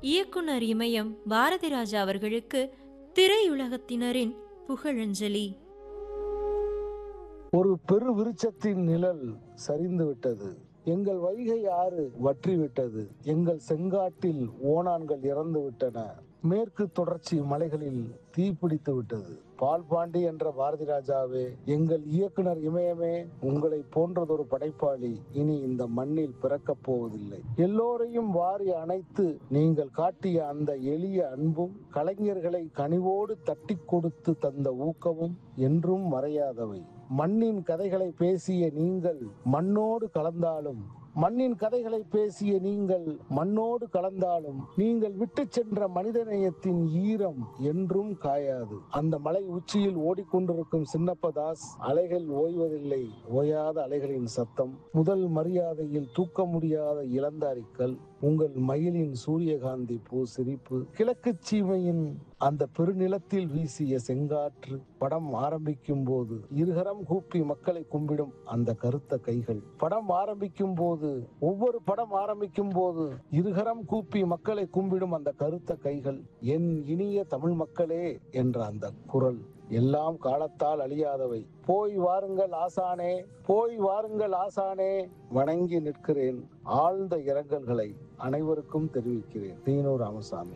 இயக்குனர் இமயம் பாரதி ராஜா அவர்களுக்கு திரையுலகத்தினரின் புகழஞ்சலி ஒரு பெரு விருட்சத்தின் நிழல் சரிந்து விட்டது எங்கள் வைகை ஆறு வற்றி விட்டது எங்கள் செங்காட்டில் ஓணான்கள் இறந்து விட்டன மேற்கு தொடர்ச்சி மலைகளில் தீப்பிடித்து விட்டது பால்பாண்டி என்ற பாரதி ராஜாவே எங்கள் இயக்குனர் இமயமே உங்களை போன்றதொரு படைப்பாளி இனி இந்த மண்ணில் பிறக்கப் போவதில்லை எல்லோரையும் வாரி அணைத்து நீங்கள் காட்டிய அந்த எளிய அன்பும் கலைஞர்களை கனிவோடு தட்டி கொடுத்து தந்த ஊக்கமும் என்றும் மறையாதவை மண்ணின் கதைகளை பேசிய நீங்கள் மண்ணோடு கலந்தாலும் மண்ணின் கதைகளை பேசிய நீங்கள் மண்ணோடு கலந்தாலும் நீங்கள் விட்டு சென்ற மனிதநேயத்தின் ஈரம் என்றும் காயாது அந்த மலை உச்சியில் ஓடிக்கொண்டிருக்கும் சின்னப்பதாஸ் அலைகள் ஓய்வதில்லை ஓயாத அலைகளின் சத்தம் முதல் மரியாதையில் தூக்க முடியாத இளந்தாரிக்கல் உங்கள் மயிலின் சூரியகாந்தி பூ சிரிப்பு கிழக்கு சீமையின் அந்த பெருநிலத்தில் வீசிய செங்காற்று படம் ஆரம்பிக்கும் போது இருகரம் கூப்பி மக்களை கும்பிடும் அந்த கருத்த கைகள் படம் ஆரம்பிக்கும் போது ஒவ்வொரு படம் ஆரம்பிக்கும் போது இருகரம் கூப்பி மக்களை கும்பிடும் அந்த கருத்த கைகள் என் இனிய தமிழ் மக்களே என்ற அந்த குரல் எல்லாம் காலத்தால் அழியாதவை போய் வாருங்கள் ஆசானே போய் வாருங்கள் ஆசானே வணங்கி நிற்கிறேன் ஆழ்ந்த இரங்கல்களை அனைவருக்கும் தெரிவிக்கிறேன் தீனூர் ராமசாமி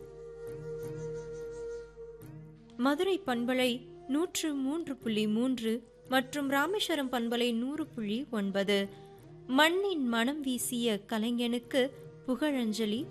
மதுரை பண்பலை நூற்று மூன்று புள்ளி மூன்று மற்றும் ராமேஸ்வரம் பண்பலை நூறு புள்ளி ஒன்பது மண்ணின் மனம் வீசிய கலைஞனுக்கு புகழஞ்சலி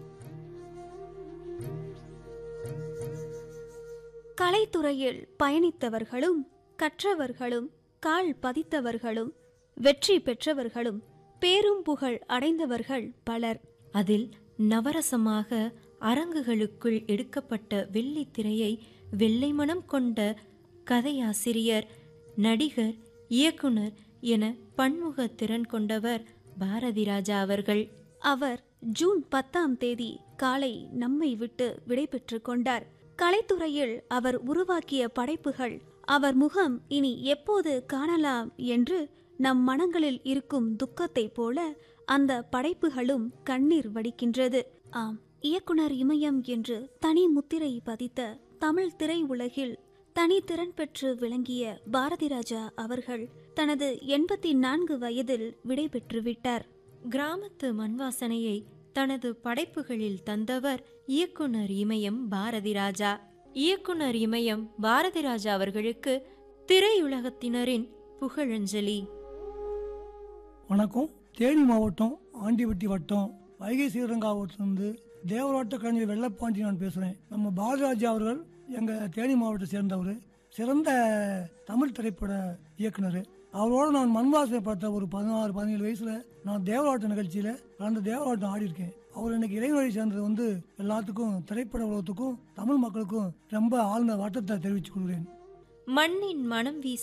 கலைத்துறையில் பயணித்தவர்களும் கற்றவர்களும் கால் பதித்தவர்களும் வெற்றி பெற்றவர்களும் பேரும் புகழ் அடைந்தவர்கள் பலர் அதில் நவரசமாக அரங்குகளுக்குள் எடுக்கப்பட்ட வெள்ளித் திரையை வெள்ளை மனம் கொண்ட கதையாசிரியர் நடிகர் இயக்குனர் என பன்முக திறன் கொண்டவர் பாரதி ராஜா அவர்கள் அவர் ஜூன் பத்தாம் தேதி காலை நம்மை விட்டு விடைபெற்று கொண்டார் கலைத்துறையில் அவர் உருவாக்கிய படைப்புகள் அவர் முகம் இனி எப்போது காணலாம் என்று நம் மனங்களில் இருக்கும் துக்கத்தைப் போல அந்த படைப்புகளும் கண்ணீர் வடிக்கின்றது ஆம் இயக்குனர் இமயம் என்று தனி முத்திரை பதித்த தமிழ் திரையுலகில் தனி திறன் பெற்று விளங்கிய பாரதி ராஜா அவர்கள் தனது எண்பத்தி நான்கு வயதில் விடைபெற்று விட்டார் கிராமத்து மண்வாசனையை தனது படைப்புகளில் தந்தவர் இயக்குனர் இமயம் பாரதி ராஜா இயக்குனர் இமயம் பாரதி ராஜா அவர்களுக்கு திரையுலகத்தினரின் புகழஞ்சலி வணக்கம் தேனி மாவட்டம் ஆண்டிவட்டி வட்டம் வைகை ஸ்ரீரங்காவட்டிலிருந்து தேவராட்ட கலைஞர் வெள்ளப்பாண்டி நான் பேசுகிறேன் நம்ம பாலராஜா அவர்கள் எங்கள் தேனி மாவட்டத்தை சேர்ந்தவர் சிறந்த தமிழ் திரைப்பட இயக்குனர் அவரோட நான் மண்வாசனை பார்த்த ஒரு பதினாறு பதினேழு வயசுல நான் தேவராட்ட நிகழ்ச்சியில கலந்து தேவராட்டம் ஆடி இருக்கேன் அவர் எனக்கு இறைவழி சேர்ந்தது வந்து எல்லாத்துக்கும் திரைப்பட உலகத்துக்கும் தமிழ் மக்களுக்கும் ரொம்ப ஆழ்ந்த வட்டத்தை தெரிவித்துக் கொள்கிறேன் மண்ணின் மனம் வீச